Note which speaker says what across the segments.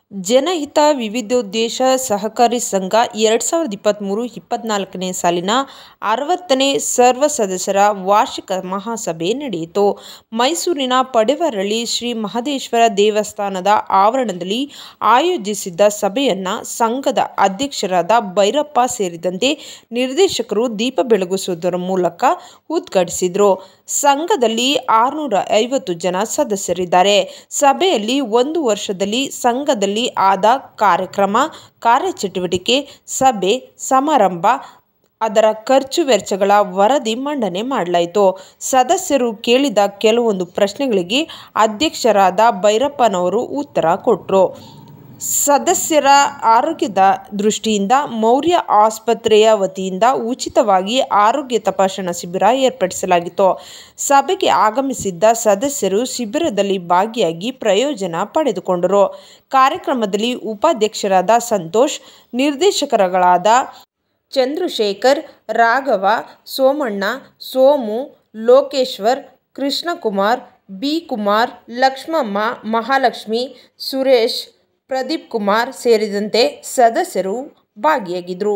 Speaker 1: ಜನಹಿತ ವಿವಿಧೋದ್ದೇಶ ಸಹಕಾರಿ ಸಂಘ ಎರಡು ಸಾವಿರದ ಇಪ್ಪತ್ತ್ಮೂರು ಇಪ್ಪತ್ತ್ನಾಲ್ಕನೇ ಸಾಲಿನ ಅರವತ್ತನೇ ಸರ್ವ ಸದಸ್ಯರ ವಾರ್ಷಿಕ ಮಹಾಸಭೆ ನಡೆಯಿತು ಮೈಸೂರಿನ ಪಡೆವರಳ್ಳಿ ಶ್ರೀ ಮಹದೇಶ್ವರ ದೇವಸ್ಥಾನದ ಆವರಣದಲ್ಲಿ ಆಯೋಜಿಸಿದ್ದ ಸಭೆಯನ್ನು ಸಂಘದ ಅಧ್ಯಕ್ಷರಾದ ಭೈರಪ್ಪ ಸೇರಿದಂತೆ ನಿರ್ದೇಶಕರು ದೀಪ ಬೆಳಗಿಸುವುದರ ಮೂಲಕ ಉದ್ಘಾಟಿಸಿದರು ಸಂಘದಲ್ಲಿ ಆರುನೂರ ಐವತ್ತು ಜನ ಸದಸ್ಯರಿದ್ದಾರೆ ಸಭೆಯಲ್ಲಿ ಒಂದು ವರ್ಷದಲ್ಲಿ ಸಂಘದಲ್ಲಿ ಆದ ಕಾರ್ಯಕ್ರಮ ಕಾರ್ಯಚಟುವಟಿಕೆ ಸಭೆ ಸಮಾರಂಭ ಅದರ ಖರ್ಚು ವೆಚ್ಚಗಳ ವರದಿ ಮಂಡನೆ ಮಾಡಲಾಯಿತು ಸದಸ್ಯರು ಕೇಳಿದ ಕೆಲವೊಂದು ಪ್ರಶ್ನೆಗಳಿಗೆ ಅಧ್ಯಕ್ಷರಾದ ಭೈರಪ್ಪನವರು ಉತ್ತರ ಕೊಟ್ಟರು ಸದಸ್ಯರ ಆರೋಗ್ಯದ ದೃಷ್ಟಿಯಿಂದ ಮೌರ್ಯ ಆಸ್ಪತ್ರೆಯ ವತಿಯಿಂದ ಉಚಿತವಾಗಿ ಆರೋಗ್ಯ ತಪಾಸಣಾ ಶಿಬಿರ ಏರ್ಪಡಿಸಲಾಗಿತ್ತು ಸಭೆಗೆ ಆಗಮಿಸಿದ್ದ ಸದಸ್ಯರು ಶಿಬಿರದಲ್ಲಿ ಭಾಗಿಯಾಗಿ ಪ್ರಯೋಜನ ಪಡೆದುಕೊಂಡರು ಕಾರ್ಯಕ್ರಮದಲ್ಲಿ ಉಪಾಧ್ಯಕ್ಷರಾದ ಸಂತೋಷ್ ನಿರ್ದೇಶಕರುಗಳಾದ ಚಂದ್ರಶೇಖರ್ ರಾಘವ ಸೋಮಣ್ಣ ಸೋಮು ಲೋಕೇಶ್ವರ್ ಕೃಷ್ಣಕುಮಾರ್ ಬಿ ಕುಮಾರ್ ಲಕ್ಷ್ಮಮ್ಮ ಮಹಾಲಕ್ಷ್ಮಿ ಸುರೇಶ್ ಪ್ರದೀಪ್ ಕುಮಾರ್ ಸೇರಿದಂತೆ ಸದಸ್ಯರು ಭಾಗಿಯಾಗಿದ್ದರು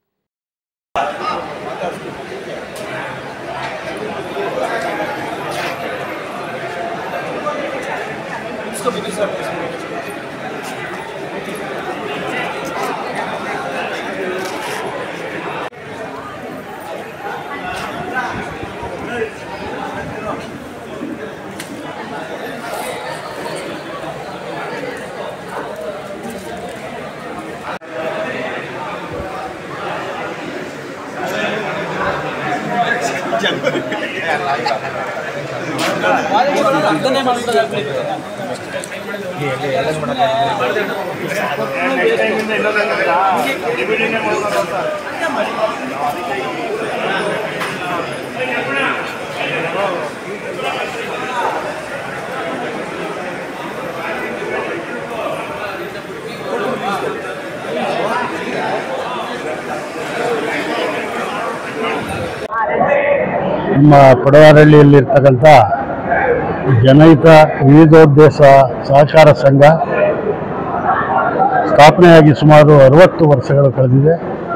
Speaker 2: ನಮ್ಮ ಪಡವಾರಳ್ಳಿಯಲ್ಲಿರ್ತಕ್ಕಂಥ ಜನಹಿತ ವಿವಿಧೋದ್ದೇಶ ಸಹಕಾರ ಸಂಘ ಸ್ಥಾಪನೆಯಾಗಿ ಸುಮಾರು ಅರವತ್ತು ವರ್ಷಗಳು ಕಳೆದಿದೆ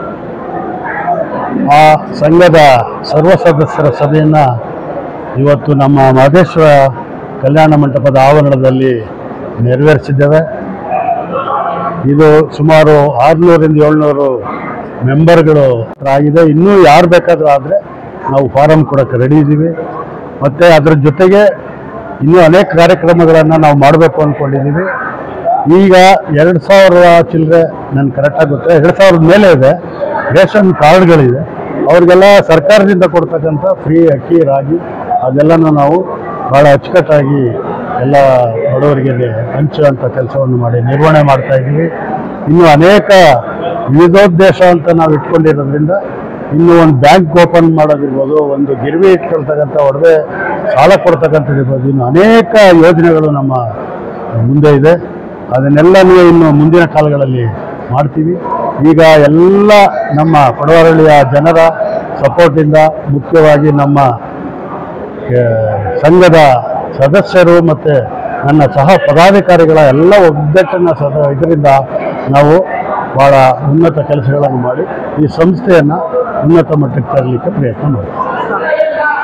Speaker 2: ಆ ಸಂಘದ ಸರ್ವ ಸದಸ್ಯರ ಸಭೆಯನ್ನು ಇವತ್ತು ನಮ್ಮ ಮಹದೇಶ್ವರ ಕಲ್ಯಾಣ ಮಂಟಪದ ಆವರಣದಲ್ಲಿ ನೆರವೇರಿಸಿದ್ದೇವೆ ಇದು ಸುಮಾರು ಆರುನೂರಿಂದ ಏಳ್ನೂರು ಮೆಂಬರ್ಗಳು ಹತ್ರ ಆಗಿದೆ ಇನ್ನೂ ಯಾರು ಬೇಕಾದರೂ ಆದರೆ ನಾವು ಫಾರಮ್ ಕೊಡೋಕ್ಕೆ ರೆಡಿ ಇದ್ದೀವಿ ಮತ್ತು ಅದರ ಜೊತೆಗೆ ಇನ್ನೂ ಅನೇಕ ಕಾರ್ಯಕ್ರಮಗಳನ್ನು ನಾವು ಮಾಡಬೇಕು ಅಂದ್ಕೊಂಡಿದ್ದೀವಿ ಈಗ ಎರಡು ಸಾವಿರ ಚಿಲ್ಲರೆ ನನಗೆ ಕರೆಕ್ಟಾಗಿ ಗೊತ್ತಿಲ್ಲ ಎರಡು ಸಾವಿರದ ಮೇಲೆ ಇದೆ ರೇಷನ್ ಕಾರ್ಡ್ಗಳಿದೆ ಅವ್ರಿಗೆಲ್ಲ ಸರ್ಕಾರದಿಂದ ಕೊಡ್ತಕ್ಕಂಥ ಫ್ರೀ ಅಕ್ಕಿ ರಾಗಿ ಅದೆಲ್ಲನೂ ನಾವು ಭಾಳ ಅಚ್ಚುಕಟ್ಟಾಗಿ ಎಲ್ಲ ಬಡವರಿಗೆ ಹಂಚುವಂಥ ಕೆಲಸವನ್ನು ಮಾಡಿ ನಿರ್ವಹಣೆ ಮಾಡ್ತಾ ಇದ್ದೀವಿ ಇನ್ನು ಅನೇಕ ವಿವಿಧೋದ್ದೇಶ ಅಂತ ನಾವು ಇಟ್ಕೊಂಡಿರೋದ್ರಿಂದ ಇನ್ನು ಒಂದು ಬ್ಯಾಂಕ್ ಓಪನ್ ಮಾಡೋದಿರ್ಬೋದು ಒಂದು ಗಿರ್ವಿ ಇಟ್ಕೊಳ್ತಕ್ಕಂಥ ಒಡವೆ ಸಾಲ ಕೊಡ್ತಕ್ಕಂಥದ್ದಿರ್ಬೋದು ಇನ್ನು ಅನೇಕ ಯೋಜನೆಗಳು ನಮ್ಮ ಮುಂದೆ ಇದೆ ಅದನ್ನೆಲ್ಲನೂ ಇನ್ನು ಮುಂದಿನ ಕಾಲಗಳಲ್ಲಿ ಮಾಡ್ತೀವಿ ಈಗ ಎಲ್ಲ ನಮ್ಮ ಪಡವರಳ್ಳಿಯ ಜನರ ಸಪೋರ್ಟಿಂದ ಮುಖ್ಯವಾಗಿ ನಮ್ಮ ಆ, ಸಂಘದ ಸದಸ್ಯರು ಮತ್ತು ನನ್ನ ಸಹ ಪದಾಧಿಕಾರಿಗಳ ಎಲ್ಲ ಒಗ್ಗಟ್ಟಿನ ಸದ ಇದರಿಂದ ನಾವು ಭಾಳ ಉನ್ನತ ಕೆಲಸಗಳನ್ನು ಮಾಡಿ ಈ ಸಂಸ್ಥೆಯನ್ನು ಉನ್ನತ ಮಟ್ಟಕ್ಕೆ ತರಲಿಕ್ಕೆ ಪ್ರಯತ್ನ ಮಾಡ್ತೀವಿ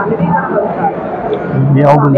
Speaker 2: ಯಾವುದು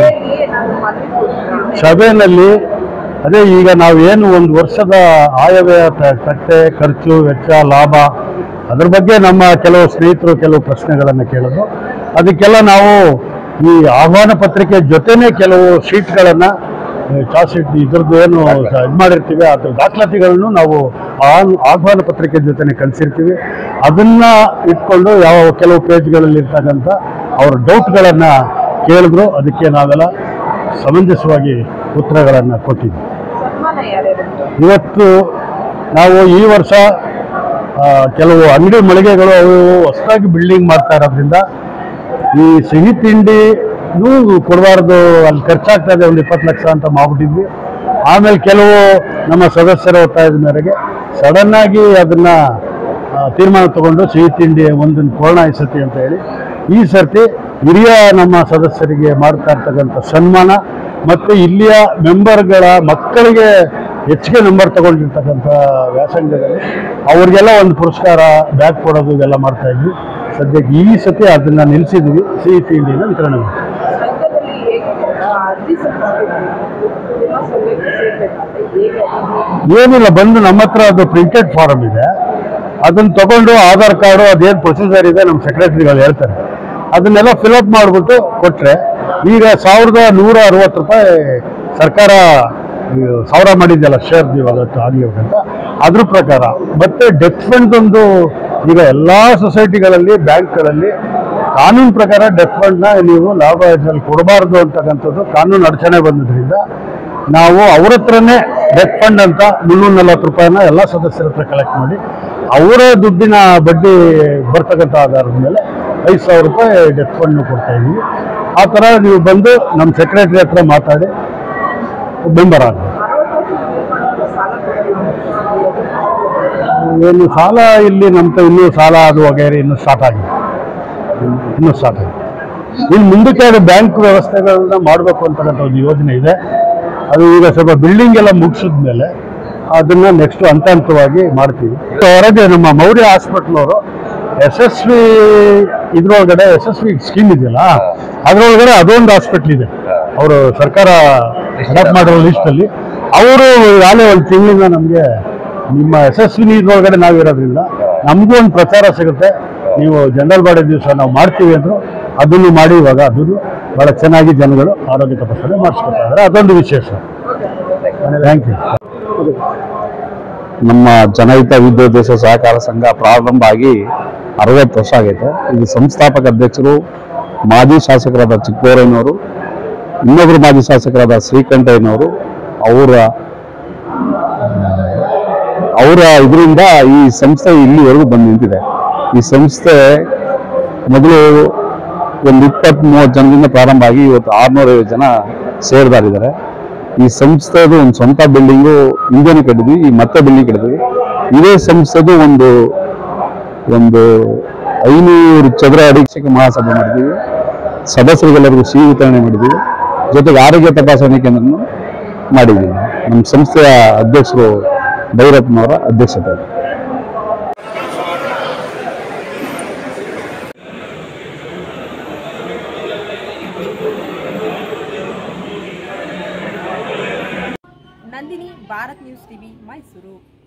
Speaker 2: ಸಭೆಯಲ್ಲಿ ಅದೇ ಈಗ ನಾವು ಏನು ಒಂದು ವರ್ಷದ ಆಯವ್ಯಯ ತ- ತಟ್ಟೆ ಖರ್ಚು ವೆಚ್ಚ ಲಾಭ ಅದ್ರ ಬಗ್ಗೆ ನಮ್ಮ ಕೆಲವು ಸ್ನೇಹಿತರು ಕೆಲವು ಪ್ರಶ್ನೆಗಳನ್ನು ಕೇಳಿದ್ರು ಅದಕ್ಕೆಲ್ಲ ನಾವು ಈ ಆಹ್ವಾನ ಪತ್ರಿಕೆ ಜೊತೆನೇ ಕೆಲವು ಶೀಟ್ಗಳನ್ನು ಚಾರ್ಜ್ ಶೀಟ್ ಇದ್ರದ್ದು ಏನು ಇದು ಮಾಡಿರ್ತೀವಿ ಅದ್ರ ದಾಖಲಾತಿಗಳನ್ನು ನಾವು ಆ ಆಹ್ವಾನ ಪತ್ರಿಕೆ ಜೊತೆನೆ ಕಳಿಸಿರ್ತೀವಿ ಅದನ್ನ ಇಟ್ಕೊಂಡು ಯಾವ ಕೆಲವು ಪೇಜ್ಗಳಲ್ಲಿ ಇರ್ತಕ್ಕಂಥ ಅವ್ರ ಡೌಟ್ಗಳನ್ನು ಕೇಳಿದ್ರು ಅದಕ್ಕೆ ನಾವೆಲ್ಲ ಸಮಂಜಸವಾಗಿ ಉತ್ತರಗಳನ್ನು ಕೊಟ್ಟಿದ್ವಿ ಇವತ್ತು ನಾವು ಈ ವರ್ಷ ಆ, ಕೆಲವು ಅಂಗಡಿ ಮಳಿಗೆಗಳು ಅವು ಹೊಸದಾಗಿ ಬಿಲ್ಡಿಂಗ್ ಮಾಡ್ತಾ ಇರೋದ್ರಿಂದ ಈ ಸಿಹಿ ತಿಂಡಿನೂ ಕೊಡಬಾರ್ದು ಅಲ್ಲಿ ಖರ್ಚಾಗ್ತಾ ಇದೆ ಒಂದು ಇಪ್ಪತ್ತು ಲಕ್ಷ ಅಂತ ಮಾಡ್ಬಿಟ್ಟಿದ್ವಿ ಆಮೇಲೆ ಕೆಲವು ನಮ್ಮ ಸದಸ್ಯರ ಒತ್ತಾಯದ ಮೇರೆಗೆ ಸಡನ್ ಆಗಿ ಅದನ್ನ ಆ, ತೀರ್ಮಾನ ತಗೊಂಡು ಸಿಹಿ ತಿಂಡಿ ಒಂದನ್ನು ಪೂರ್ಣಾಯಿಸತಿ ಅಂತ ಹೇಳಿ ಈ ಸರ್ತಿ ಹಿರಿಯ ನಮ್ಮ ಸದಸ್ಯರಿಗೆ ಮಾಡ್ತಾ ಇರ್ತಕ್ಕಂಥ ಸನ್ಮಾನ ಮತ್ತು ಇಲ್ಲಿಯ ಮೆಂಬರ್ಗಳ ಮಕ್ಕಳಿಗೆ ಹೆಚ್ಚಿಗೆ ನಂಬರ್ ತಗೊಂಡಿರ್ತಕ್ಕಂಥ ವ್ಯಾಸಂಗದಲ್ಲಿ ಅವ್ರಿಗೆಲ್ಲ ಒಂದು ಪುರಸ್ಕಾರ ಬ್ಯಾಗ್ ಕೊಡೋದು ಇದೆಲ್ಲ ಮಾಡ್ತಾ ಇದ್ವಿ ಸದ್ಯಕ್ಕೆ ಈ ಸತಿ ಅದನ್ನ ನಿಲ್ಲಿಸಿದ್ವಿ ಸಿ ಟಿ ಇಂಡಿನ ವಿತರಣೆ ಮಾಡ್ತೀವಿ
Speaker 3: ಸಂಘದಲ್ಲಿ ಹೇಗೆ ಆ, ಅರ್ಜಿ ಸಲ್ಲಿಸಬೇಕು ನಿಮ್ಮ ಸಂಘಕ್ಕೆ ಸೇರ್ಬೇಕಾದ್ರೆ ಹೇಗೆ ಅದು
Speaker 2: ಏನಿಲ್ಲ ಬಂದು ನಮ್ಮ ಹತ್ರ ಅದು ಪ್ರಿಂಟೆಡ್ ಫಾರಮ್ ಇದೆ ಅದನ್ನ ತಗೊಂಡು ಆಧಾರ್ ಕಾರ್ಡು ಅದೇನು ಪ್ರೊಸೀಜರ್ ಇದೆ ನಮ್ಮ ಸೆಕ್ರೆಟರಿಗಳು ಹೇಳ್ತಾರೆ ಅದನ್ನೆಲ್ಲ ಫಿಲಪ್ ಮಾಡಿಬಿಟ್ಟು ಕೊಟ್ಟರೆ ಈಗ ಸಾವಿರದ ನೂರ ಅರವತ್ತು ರೂಪಾಯಿ ಸರ್ಕಾರ ಈ ಸಾವಿರ ಮಾಡಿದ್ದೆಲ್ಲ ಶೇರ್ ಇವಾಗ ಆಗಲಿ ಅಂತ ಅದ್ರ ಪ್ರಕಾರ ಮತ್ತೆ ಡೆತ್ ಫಂಡ್ ಒಂದು ಈಗ ಎಲ್ಲ ಸೊಸೈಟಿಗಳಲ್ಲಿ ಬ್ಯಾಂಕ್ಗಳಲ್ಲಿ ಕಾನೂನು ಪ್ರಕಾರ ಡೆತ್ ಫಂಡ್ನ ನೀವು ಲಾಭ ಯೋಜನೆಯಲ್ಲಿ ಕೊಡಬಾರ್ದು ಅಂತಕ್ಕಂಥದ್ದು ಕಾನೂನು ಅಡಚಣೆ ಬಂದಿದ್ದರಿಂದ ನಾವು ಅವ್ರ ಹತ್ರನೇ ಡೆತ್ ಫಂಡ್ ಅಂತ ಮುನ್ನೂರ ನಲ್ವತ್ತು ರೂಪಾಯಿನ ಎಲ್ಲ ಸದಸ್ಯರ ಹತ್ರ ಕಲೆಕ್ಟ್ ಮಾಡಿ ಅವರ ದುಡ್ಡಿನ ಬಡ್ಡಿ ಬರ್ತಕ್ಕಂಥ ಆಧಾರದ ಮೇಲೆ ಐದು ಸಾವಿರ ರೂಪಾಯಿ ಡೆತ್ ಫಂಡ್ ಕೊಡ್ತಾ ಇದ್ದೀವಿ ಆ ಥರ ನೀವು ಬಂದು ನಮ್ಮ ಸೆಕ್ರೆಟರಿ ಹತ್ರ ಮಾತಾಡಿ ಮೆಂಬರ್ ಆಗಿ
Speaker 3: ಅರವತ್ತು ವರ್ಷ ಸಾಲ
Speaker 2: ಏನು ಸಾಲ ಇಲ್ಲಿ ನಮ್ಮ ಇನ್ನೂ ಸಾಲ ಅದು ವಗೈರೆ ಇನ್ನೂ ಸ್ಟಾರ್ಟ್ ಆಗಿದೆ ಇನ್ನೂ ಸ್ಟಾರ್ಟ್ ಆಗಿದೆ ಇನ್ನು ಮುಂದಕ್ಕೆ ಅದು ಬ್ಯಾಂಕ್ ವ್ಯವಸ್ಥೆಗಳನ್ನ ಮಾಡಬೇಕು ಅಂತಕ್ಕಂಥ ಒಂದು ಯೋಜನೆ ಇದೆ ಅದು ಈಗ ಸ್ವಲ್ಪ ಬಿಲ್ಡಿಂಗ್ ಎಲ್ಲ ಮುಗಿಸಿದ ಮೇಲೆ ಅದನ್ನ ನೆಕ್ಸ್ಟ್ ಹಂತ ಹಂತವಾಗಿ ಮಾಡ್ತೀವಿ ಹೊರಗೆ ನಮ್ಮ ಮೌರ್ಯ ಹಾಸ್ಪಿಟ್ಲವರು ಯಶಸ್ವಿ ಇದ್ರೊಳಗಡೆ ಯಶಸ್ವಿ ಸ್ಕೀಮ್ ಇದೆಯಲ್ಲ ಅದ್ರೊಳಗಡೆ ಅದೊಂದು ಹಾಸ್ಪಿಟ್ಲ್ ಇದೆ ಅವರು ಸರ್ಕಾರ ಅಡಾಪ್ಟ್ ಮಾಡಿರೋ ಲಿಸ್ಟಲ್ಲಿ ಅವರು ಯಾಲೇ ಒಂದು ತಿಂಗಳಿಂದ ನಮಗೆ ನಿಮ್ಮ ಯಶಸ್ವಿನಿ ಇದ್ರೊಳಗಡೆ ನಾವಿರೋದ್ರಿಂದ ನಮಗೂ ಒಂದು ಪ್ರಚಾರ ಸಿಗುತ್ತೆ ನೀವು ಜನರಲ್ ಬಾಡಿ ದಿವಸ ನಾವು ಮಾಡ್ತೀವಿ ಅಂದ್ರು ಅದನ್ನು ಮಾಡಿ ಇವಾಗ ಅದನ್ನು ಬಹಳ ಚೆನ್ನಾಗಿ ಜನಗಳು ಆರೋಗ್ಯ ತಪಾಸಣೆ ಮಾಡಿಸ್ಕೊತಾ ಇದ್ದಾರೆ ಅದೊಂದು ವಿಶೇಷ ಥ್ಯಾಂಕ್ ಯು
Speaker 4: ನಮ್ಮ ಜನಹಿತ ವಿದ್ಯೋದ್ದೇಶ ಸಹಕಾರ ಸಂಘ ಪ್ರಾರಂಭ ಆಗಿ ಅರವತ್ತು ವರ್ಷ ಆಗೈತೆ ಇದು ಸಂಸ್ಥಾಪಕ ಅಧ್ಯಕ್ಷರು ಮಾಜಿ ಶಾಸಕರಾದ ಚಿಕ್ಕಬೋರಯ್ಯನವರು ಇನ್ನೊಬ್ಬರು ಮಾಜಿ ಶಾಸಕರಾದ ಶ್ರೀಕಂಠಯ್ಯನವರು ಅವರ ಅವರ ಇದರಿಂದ ಈ ಸಂಸ್ಥೆ ಇಲ್ಲಿವರೆಗೂ ಬಂದು ನಿಂತಿದೆ ಈ ಸಂಸ್ಥೆ ಮೊದಲು ಒಂದು ಇಪ್ಪತ್ತ್ ಮೂವತ್ತು ಜನದಿಂದ ಪ್ರಾರಂಭ ಆಗಿ ಇವತ್ತು ಆರ್ನೂರೈವತ್ತು ಜನ ಸೇರ್ದಾರಿದ್ದಾರೆ ಈ ಸಂಸ್ಥೆದು ಒಂದು ಸ್ವಂತ ಬಿಲ್ಡಿಂಗು ಹಿಂದೆನೇ ಕಟ್ಟಿದ್ವಿ ಈ ಮತ್ತೆ ಬಿಲ್ಡಿಂಗ್ ಕಟ್ಟಿದ್ವಿ ಇದೇ ಸಂಸ್ಥೆದು ಒಂದು ಒಂದು ಐನೂರು ಚದರ ಅಡಿ ಶಿಕ್ಷಕ ಮಹಾಸಭೆ ಮಾಡಿದ್ದೀವಿ ಸದಸ್ಯರಿಗೆಲ್ಲರಿಗೂ ಸಿಹಿ ವಿತರಣೆ ಮಾಡಿದ್ದೀವಿ ಜೊತೆಗೆ ಆರೋಗ್ಯ ತಪಾಸಣೆ ಕೇಂದ್ರನು ಮಾಡಿದ್ದೀವಿ ನಮ್ಮ ಸಂಸ್ಥೆಯ ಅಧ್ಯಕ್ಷರು ಭೈರಪ್ಪನವರ ಅಧ್ಯಕ್ಷತೆ
Speaker 1: ನಂದಿನಿ ಭಾರತ್ ನ್ಯೂಸ್ ಟಿವಿ ಮೈಸೂರು